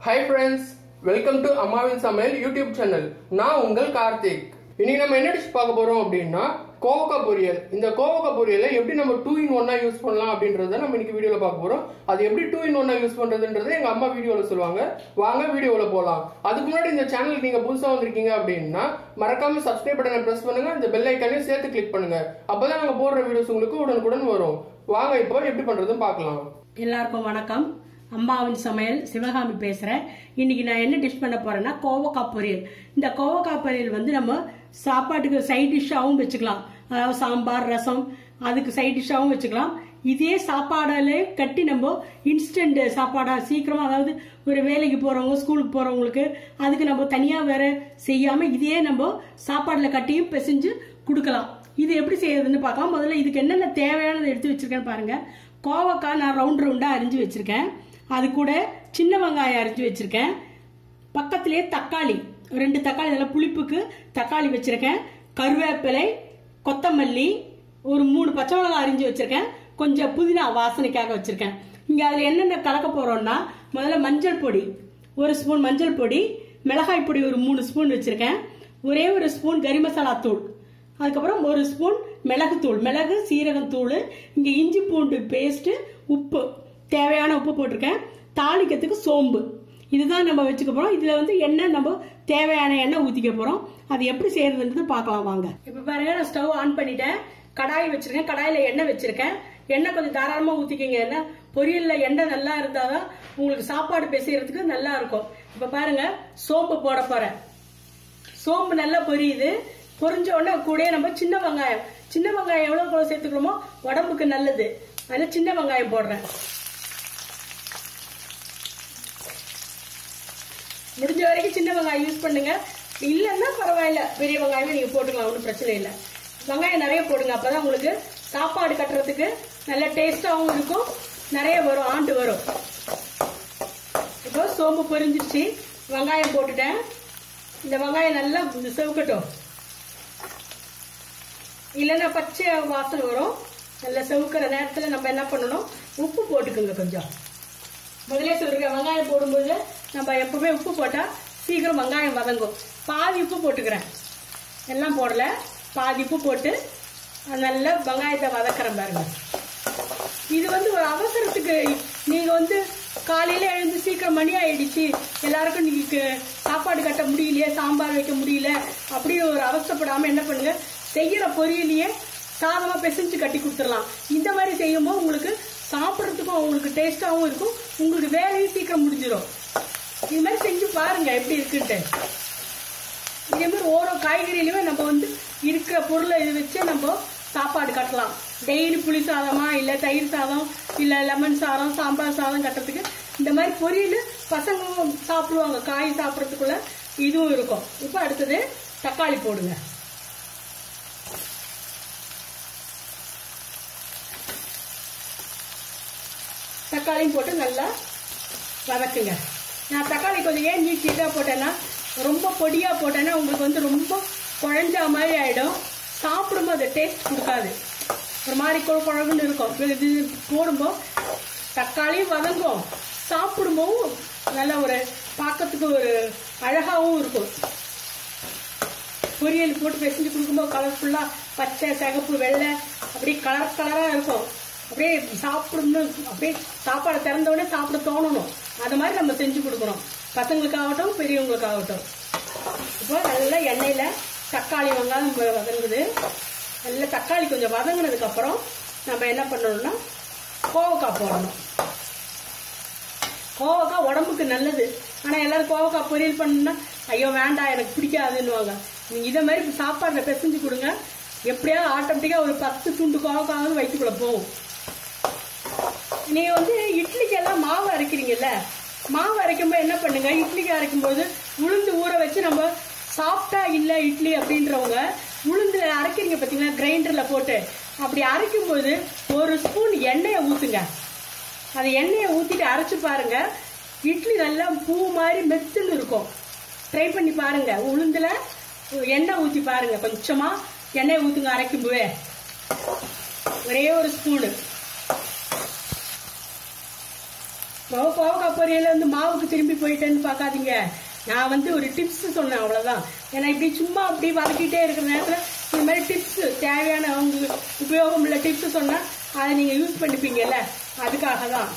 hi friends welcome to அம்மாவின் சமையல் YouTube channel நான் உங்கள் கார்த்திக் இன்னைக்கு நம்ம என்ன டிஷ் பார்க்க போறோம் அப்படின்னா கோவக்காய் பொரியல் இந்த கோவக்காய் பொரியலை எப்படி நம்ம டூ இன் ஒன்னா யூஸ் பண்ணலாம் அப்படின்றத நம்ம இன்னைக்கு வீடியோல பார்க்க போறோம் அது எப்படி டூ இன் ஒன்னா யூஸ் பண்றதுன்றதை எங்க அம்மா வீடியோல சொல்லுவாங்க வாங்க வீடியோல போலாம் அதுக்கு முன்னாடி இந்த சேனலுக்கு நீங்க புதுசா வந்திருக்கீங்க அப்படின்னா மறக்காம சப்ஸ்கிரைப் பட்டனை பிரஸ் பண்ணுங்க இந்த பெல் ஐக்கானையும் சேர்த்து கிளிக் பண்ணுங்க அப்பதான் நாங்க போடுற வீடியோஸ் உங்களுக்கு உடனுக்குடன் வரும் வாங்க இப்போ எப்படி பண்றதுன்னு பார்க்கலாம் எல்லாருக்கும் வணக்கம் அம்மாவின் சமையல் சிவகாமி பேசுகிறேன் இன்னைக்கு நான் என்ன டிஷ் பண்ண போறேன்னா கோவக்காய் பொரியல் இந்த கோவக்காய் பொரியல் வந்து நம்ம சாப்பாட்டுக்கு சைட் டிஷ்ஷாகவும் வச்சுக்கலாம் அதாவது சாம்பார் ரசம் அதுக்கு சைட் டிஷ்ஷாகவும் வச்சுக்கலாம் இதே சாப்பாடாலே கட்டி நம்ம இன்ஸ்டன்ட் சாப்பாடா சீக்கிரமா அதாவது ஒரு வேலைக்கு போறவங்க ஸ்கூலுக்கு போறவங்களுக்கு அதுக்கு நம்ம தனியா வேற செய்யாம இதே நம்ம சாப்பாடுல கட்டியும் பிசைஞ்சு கொடுக்கலாம் இது எப்படி செய்யறதுன்னு பார்க்கலாம் முதல்ல இதுக்கு என்னென்ன தேவையானதை எடுத்து வச்சிருக்கேன்னு பாருங்க கோவக்காய் நான் ரவுண்ட் ரவுண்டா அரிஞ்சு வச்சிருக்கேன் அது கூட சின்ன வெங்காயம் அரிஞ்சு வச்சிருக்கேன் பக்கத்திலே தக்காளி ரெண்டு தக்காளி இதில் புளிப்புக்கு தக்காளி வச்சிருக்கேன் கருவேப்பிலை கொத்தமல்லி ஒரு மூணு பச்சை மிளகாய் அரிஞ்சு வச்சிருக்கேன் கொஞ்சம் புதினா வாசனைக்காக வச்சிருக்கேன் இங்க அதுல என்னென்ன கலக்க போறோம்னா முதல்ல மஞ்சள் பொடி ஒரு ஸ்பூன் மஞ்சள் பொடி மிளகாய் பொடி ஒரு மூணு ஸ்பூன் வச்சிருக்கேன் ஒரே ஒரு ஸ்பூன் கரி மசாலா தூள் அதுக்கப்புறம் ஒரு ஸ்பூன் மிளகுத்தூள் மிளகு சீரகம் தூள் இங்க இஞ்சி பூண்டு பேஸ்ட் உப்பு தேவையான உப்பு போட்டிருக்கேன் தாளிக்கிறதுக்கு சோம்பு இதுதான் நம்ம வச்சுக்க போறோம் இதுல வந்து எண்ணெய் நம்ம தேவையான எண்ணெய் ஊத்திக்க போறோம் அது எப்படி செய்யறதுன்றது பார்க்கலாம் வாங்க இப்ப பாருங்க நான் ஸ்டவ் ஆன் பண்ணிட்டேன் கடாய் வச்சிருக்கேன் கடாயில எண்ணெய் வச்சிருக்கேன் எண்ணெய் கொஞ்சம் தாராளமா ஊத்திக்கங்க ஏன்னா பொரியல்ல எண்ணெய் நல்லா இருந்தாதான் உங்களுக்கு சாப்பாடு பிசைறதுக்கு நல்லா இருக்கும் இப்ப பாருங்க சோம்பு போட போறேன் சோம்பு நல்லா பொரியுது பொரிஞ்ச உடனே கூட நம்ம சின்ன வெங்காயம் சின்ன வெங்காயம் எவ்வளவு கூட சேர்த்துக்கிறோமோ உடம்புக்கு நல்லது அதனால சின்ன வெங்காயம் போடுறேன் முடிஞ்ச வரைக்கும் சின்ன வெங்காயம் யூஸ் பண்ணுங்க இல்லைன்னா பரவாயில்ல பெரிய வெங்காயமே நீங்க போட்டுக்கலாம் ஒன்றும் பிரச்சனை இல்லை வெங்காயம் நிறைய போடுங்க அப்பதான் உங்களுக்கு சாப்பாடு கட்டுறதுக்கு நல்ல டேஸ்டாவும் இருக்கும் நிறைய வரும் ஆண்டு வரும் இப்போ சோம்பு பொரிஞ்சிருச்சு வெங்காயம் போட்டுட்டேன் இந்த வெங்காயம் நல்லா செவுக்கட்டும் இல்லைன்னா பச்சை வாசனை வரும் நல்லா செவுக்கிற நேரத்தில் நம்ம என்ன பண்ணணும் உப்பு போட்டுக்கோங்க கொஞ்சம் முதலே சொல்லிருக்கேன் வெங்காயம் போடும்போது நம்ம எப்பவுமே உப்பு போட்டால் சீக்கிரம் வெங்காயம் வதங்கும் பாதி உப்பு போட்டுக்கிறேன் எல்லாம் போடல பாதி உப்பு போட்டு நல்லா வெங்காயத்தை வதக்குறேன் பாருங்க இது வந்து ஒரு அவசரத்துக்கு நீங்க வந்து காலையில எழுந்து சீக்கிரம் மணி ஆயிடுச்சு எல்லாருக்கும் நீங்க சாப்பாடு கட்ட முடியலையே சாம்பார் வைக்க முடியல அப்படின்னு ஒரு அவசரப்படாம என்ன பண்ணுங்க செய்யற பொரியலையே சாதமா பிசைஞ்சு கட்டி கொடுத்துடலாம் இந்த மாதிரி செய்யும்போது உங்களுக்கு சாப்பிட்றதுக்கும் உங்களுக்கு டேஸ்டாவும் இருக்கும் உங்களுக்கு வேலையும் சீக்கிரம் முடிஞ்சிடும் இது மாதிரி செஞ்சு பாருங்க எப்படி இருக்குன்ட்டு இதே மாதிரி ஓரோ காய்கறியிலுமே நம்ம வந்து இருக்கிற பொருளை இது வச்சு நம்ம சாப்பாடு கட்டலாம் டெய்லி புளி சாதமா இல்ல தயிர் சாதம் இல்ல லெமன் சாதம் சாம்பார் சாதம் கட்டுறதுக்கு இந்த மாதிரி பொரியல் பசங்களும் சாப்பிடுவாங்க காய் சாப்பிட்றதுக்குள்ள இதுவும் இருக்கும் இப்போ அடுத்தது தக்காளி போடுங்க தக்காளியும் போட்டு நல்லா வதக்குங்க நான் தக்காளி கொஞ்சம் ஏன் நீட்டி இதாக போட்டேன்னா ரொம்ப பொடியா போட்டேன்னா உங்களுக்கு வந்து ரொம்ப குழஞ்சா மாதிரி ஆயிடும் சாப்பிடும்போது அது டேஸ்ட் கொடுக்காது ஒரு மாதிரி குழ குழம்புன்னு இருக்கும் இது போடும்போது தக்காளியும் வதங்கும் சாப்பிடும்போதும் நல்ல ஒரு பார்க்கறதுக்கு ஒரு அழகாவும் இருக்கும் பொரியல் போட்டு பிசைஞ்சு கொடுக்கும்போது கலர்ஃபுல்லா பச்சை சிகப்பு வெள்ளை அப்படியே கலர் கலரா இருக்கும் அப்படியே சாப்பிடணும் அப்படியே சாப்பாடு திறந்த உடனே சாப்பிட தோணணும் அது மாதிரி நம்ம செஞ்சு கொடுக்குறோம் பசங்களுக்காகட்டும் பெரியவங்களுக்காகட்டும் இப்போ நல்லா எண்ணெயில தக்காளி வெங்காயம் வதங்குது நல்லா தக்காளி கொஞ்சம் வதங்கினதுக்கு அப்புறம் நம்ம என்ன பண்ணணும்னா கோவக்காய் போடணும் கோவக்காய் உடம்புக்கு நல்லது ஆனா எல்லாரும் கோவக்காய் பொரியல் பண்ணா ஐயோ வேண்டாம் எனக்கு பிடிக்காதுன்னுவாங்க நீங்க இதை மாதிரி சாப்பாடுல பிசைஞ்சு கொடுங்க எப்படியாவது ஆட்டோமேட்டிக்கா ஒரு பத்து துண்டு கோவக்காவது வயிற்றுக்குள்ள போகும் நீங்க வந்து இட்லிக்கு எல்லாம் மாவு அரைக்கிறீங்கல்ல மாவு அரைக்கும்போது என்ன பண்ணுங்க இட்லிக்கு அரைக்கும் போது உளுந்து ஊற வச்சு நம்ம சாஃப்டா இல்ல இட்லி அப்படின்றவங்க உளுந்து அரைக்கிறீங்க பாத்தீங்களா கிரைண்டர்ல போட்டு அப்படி அரைக்கும் போது ஒரு ஸ்பூன் எண்ணெயை ஊத்துங்க அது எண்ணெயை ஊத்திட்டு அரைச்சு பாருங்க இட்லி நல்லா பூ மாதிரி மெத்துன்னு இருக்கும் ட்ரை பண்ணி பாருங்க உளுந்துல எண்ணெய் ஊத்தி பாருங்க கொஞ்சமா எண்ணெய் ஊத்துங்க அரைக்கும் போதே ஒரே ஒரு ஸ்பூனு இப்போ கோவக்காய் பொரியல வந்து மாவுக்கு திரும்பி போயிட்டேன்னு பார்க்காதீங்க நான் வந்து ஒரு டிப்ஸ் சொன்னேன் அவ்வளவுதான் ஏன்னா இப்படி சும்மா அப்படி வதக்கிட்டே இருக்கிற நேரத்தில் இந்த மாதிரி டிப்ஸ் தேவையான உங்களுக்கு உபயோகம் உள்ள டிப்ஸ் சொன்னா அதை நீங்க யூஸ் பண்ணிப்பீங்கல்ல அதுக்காக தான்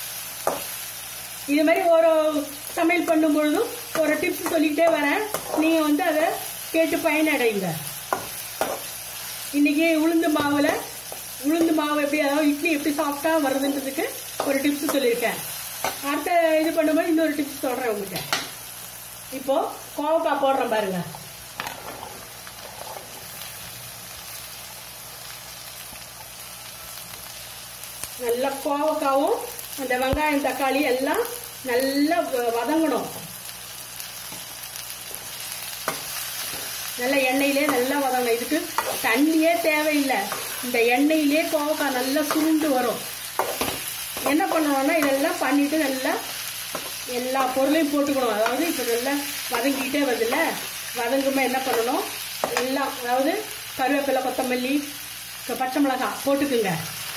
இது மாதிரி ஒரு சமையல் பண்ணும் பொழுதும் ஒரு டிப்ஸ் சொல்லிக்கிட்டே வரேன் நீங்க வந்து அதை கேட்டு பயனடைங்க இன்னைக்கு உளுந்து மாவுல உளுந்து மாவு எப்படி அதாவது இட்லி எப்படி சாஃப்டா வருதுன்றதுக்கு ஒரு டிப்ஸ் சொல்லியிருக்கேன் அடுத்த இது பண்ணும்போது இன்னொரு டிப்ஸ் சொல்றேன் உங்ககிட்ட இப்போ கோவக்காய் போடுறேன் பாருங்க நல்லா கோவக்காவும் அந்த வெங்காயம் தக்காளி எல்லாம் நல்லா வ- வதங்கணும் நல்ல எண்ணெயிலே நல்லா வதங்கணும் இதுக்கு தண்ணியே தேவையில்லை இந்த எண்ணெயிலே கோவக்காய் நல்லா சுருண்டு வரும் என்ன பண்ணணும்னா இதெல்லாம் பண்ணிட்டு நல்லா எல்லா பொருளையும் போட்டுக்கணும் அதாவது இப்போ நல்லா வதங்கிக்கிட்டே வருதுல்ல வதங்குமே என்ன பண்ணணும் எல்லாம் அதாவது கருவேப்பிலை கொத்தமல்லி இப்ப பச்சை மிளகாய் போட்டுக்குங்க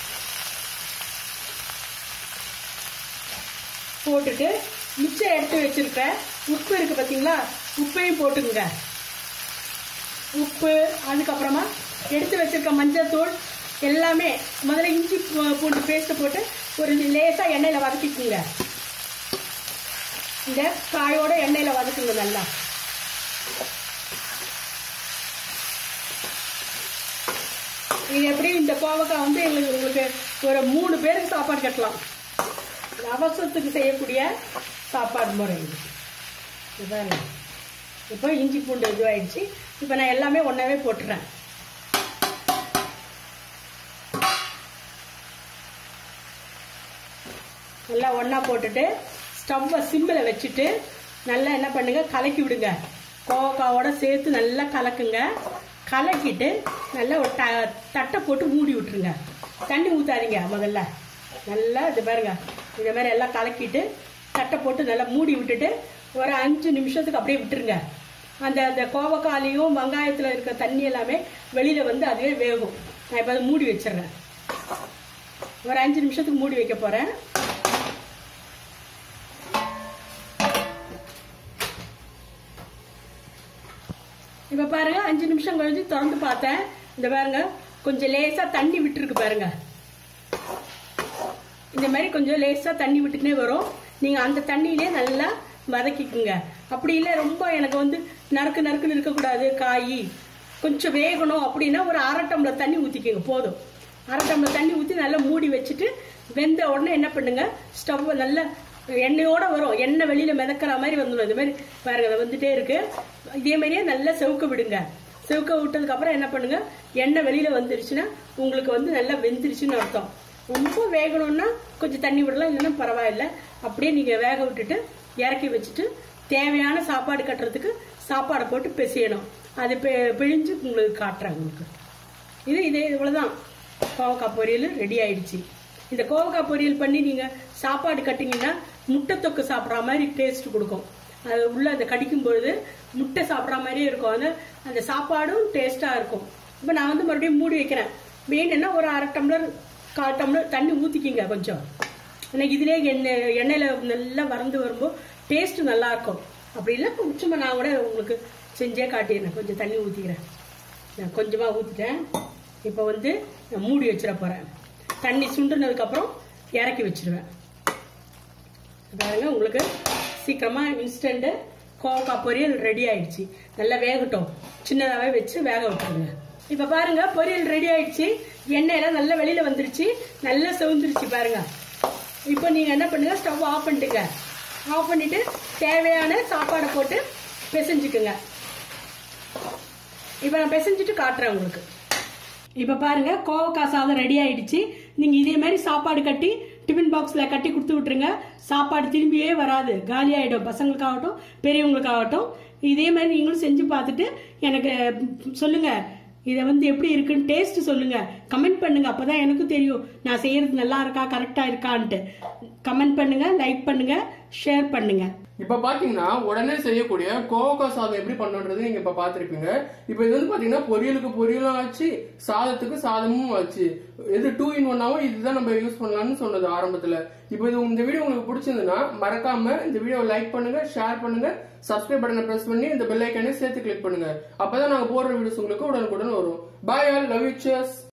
போட்டுட்டு மிச்சம் எடுத்து வச்சிருக்க உப்பு இருக்கு பார்த்தீங்களா உப்பையும் போட்டுக்குங்க உப்பு அதுக்கப்புறமா எடுத்து வச்சிருக்க மஞ்சள்தூள் எல்லாமே முதல்ல இஞ்சி பூ- பூண்டு பேஸ்ட் போட்டு ஒரு லேசா எண்ணெயில வதக்கிக்குங்க இந்த காயோட எண்ணெயில வதக்குங்க நல்லா இது எப்படி இந்த கோவக்காய் வந்து எங்களுக்கு உங்களுக்கு ஒரு மூணு பேருக்கு சாப்பாடு கட்டலாம் இது அவசரத்துக்கு செய்யக்கூடிய சாப்பாடு முறை இது இதாங்க இப்போ இஞ்சி பூண்டு இதுவாயிடுச்சு இப்போ நான் எல்லாமே ஒன்றாவே போட்டுறேன் நல்லா ஒன்றா போட்டுட்டு ஸ்டவ்வை சிம்மில் வச்சுட்டு நல்லா என்ன பண்ணுங்க கலக்கி விடுங்க கோவக்காவோட சேர்த்து நல்லா கலக்குங்க கலக்கிட்டு நல்லா ஒரு த தட்டை போட்டு மூடி விட்டுருங்க தண்ணி ஊற்றாதீங்க முதல்ல நல்லா இது பாருங்க இந்த மாதிரி எல்லாம் கலக்கிட்டு தட்டை போட்டு நல்லா மூடி விட்டுட்டு ஒரு அஞ்சு நிமிஷத்துக்கு அப்படியே விட்டுருங்க அந்த அந்த கோவக்காலையும் வெங்காயத்தில் இருக்க தண்ணி எல்லாமே வெளியில் வந்து அதுவே வேகும் நான் இப்போ அதை மூடி வச்சிடுறேன் ஒரு அஞ்சு நிமிஷத்துக்கு மூடி வைக்க போகிறேன் இப்ப பாருங்க அஞ்சு நிமிஷம் கழிச்சு திறந்து பார்த்தேன் இந்த பாருங்க கொஞ்சம் லேசா தண்ணி விட்டுருக்கு பாருங்க இந்த மாதிரி கொஞ்சம் லேசா தண்ணி விட்டுக்கினே வரும் நீங்க அந்த தண்ணியிலே நல்லா வதக்கிக்குங்க அப்படி இல்லை ரொம்ப எனக்கு வந்து நறுக்கு நறுக்குன்னு இருக்கக்கூடாது காய் கொஞ்சம் வேகணும் அப்படின்னா ஒரு அரை டம்ளர் தண்ணி ஊற்றிக்கோங்க போதும் அரை டம்ளர் தண்ணி ஊற்றி நல்லா மூடி வச்சுட்டு வெந்த உடனே என்ன பண்ணுங்க ஸ்டவ் நல்லா எண்ணெயோட வரும் எண்ணெய் வெளியில மிதக்கிற மாதிரி வந்துடும் இந்த மாதிரி பாருங்க அது வந்துட்டே இருக்கு இதே மாதிரியே நல்லா செவுக்க விடுங்க செவுக்க விட்டதுக்கு அப்புறம் என்ன பண்ணுங்க எண்ணெய் வெளியில வந்துருச்சுன்னா உங்களுக்கு வந்து நல்லா வெந்துருச்சுன்னு அர்த்தம் ரொம்ப வேகணும்னா கொஞ்சம் தண்ணி விடலாம் இல்லைன்னா பரவாயில்ல அப்படியே நீங்க வேக விட்டுட்டு இறக்கி வச்சுட்டு தேவையான சாப்பாடு கட்டுறதுக்கு சாப்பாடை போட்டு பிசையணும் அது பி- பிழிஞ்சு உங்களுக்கு காட்டுறேன் உங்களுக்கு இது இதே இவ்வளவுதான் கோவக்காய் பொரியல் ரெடி ஆயிடுச்சு இந்த கோவக்காய் பொரியல் பண்ணி நீங்க சாப்பாடு கட்டிங்கன்னா முட்டை தொக்கு சாப்பிட்ற மாதிரி டேஸ்ட் கொடுக்கும் அது உள்ள அந்த கடிக்கும் பொழுது முட்டை சாப்பிட்ற மாதிரியே இருக்கும் அந்த அந்த சாப்பாடும் டேஸ்டா இருக்கும் இப்போ நான் வந்து மறுபடியும் மூடி வைக்கிறேன் வேணும்னா ஒரு அரை டம்ளர் கால் டம்ளர் தண்ணி ஊற்றிக்கிங்க கொஞ்சம் எனக்கு இதுலேயே எண்ணெய் எண்ணெயில் நல்லா வறந்து வரும்போது டேஸ்ட் நல்லா இருக்கும் அப்படி இல்லை சும்மா நான் கூட உங்களுக்கு செஞ்சே காட்டிடுறேன் கொஞ்சம் தண்ணி ஊற்றிக்கிறேன் நான் கொஞ்சமாக ஊற்றிட்டேன் இப்போ வந்து நான் மூடி வச்சிட போகிறேன் தண்ணி சுண்டுனதுக்கப்புறம் இறக்கி வச்சிருவேன் பாருங்க உங்களுக்கு சீக்கிரமாக இன்ஸ்டண்ட்டு கோவக்காய் பொரியல் ரெடி ஆயிடுச்சு நல்லா வேகட்டும் சின்னதாகவே வச்சு வேக விட்டுருங்க இப்போ பாருங்க பொரியல் ரெடி ஆயிடுச்சு எண்ணெயெல்லாம் நல்லா வெளியில வந்துருச்சு நல்லா செவந்துருச்சு பாருங்க இப்போ நீங்க என்ன பண்ணுங்க ஸ்டவ் ஆஃப் பண்ணிட்டுங்க ஆஃப் பண்ணிட்டு தேவையான சாப்பாடை போட்டு பிசைஞ்சுக்குங்க இப்போ நான் பிசைஞ்சிட்டு காட்டுறேன் உங்களுக்கு இப்போ பாருங்க கோவக்காய் சாதம் ரெடி ஆயிடுச்சு நீங்க இதே மாதிரி சாப்பாடு கட்டி டிஃபன் பாக்ஸ்ல கட்டி கொடுத்து விட்டுருங்க சாப்பாடு திரும்பியே வராது காலி ஆயிடும் பசங்களுக்காகட்டும் பெரியவங்களுக்காகட்டும் இதே மாதிரி நீங்களும் செஞ்சு பார்த்துட்டு எனக்கு ம், சொல்லுங்க இதை வந்து எப்படி இருக்குன்னு டேஸ்ட் சொல்லுங்க கமெண்ட் பண்ணுங்க அப்பதான் எனக்கும் தெரியும் நான் செய்யறது நல்லா இருக்கா கரெக்டா இருக்கான்ட்டு கமெண்ட் பண்ணுங்க லைக் பண்ணுங்க ஷேர் பண்ணுங்க இப்ப பாத்தீங்கன்னா உடனே செய்யக்கூடிய கோவக்காய் சாதம் எப்படி பண்ணணுன்றது நீங்க இப்ப பாத்திருப்பீங்க இப்ப இது வந்து பாத்தீங்கன்னா பொரியலுக்கு பொரியலும் ஆச்சு சாதத்துக்கு சாதமும் ஆச்சு எது டூ இன் ஒன்னாவும் இதுதான் நம்ம யூஸ் பண்ணலாம்னு சொன்னது ஆரம்பத்துல இப்போ இது இந்த வீடியோ உங்களுக்கு பிடிச்சிருந்ததுன்னா மறக்காம இந்த வீடியோவை லைக் பண்ணுங்க ஷேர் பண்ணுங்க சப்ஸ்கிரைப் பட்டனை பிரஸ் பண்ணி இந்த பெல் ஐக்கானே சேர்த்து கிளிக் பண்ணுங்க அப்பதான் நாங்க போடுற வீடியோஸ் உங்களுக்கு உடனுக்குடன் வரும் பாய் ஆல் லவ் யூ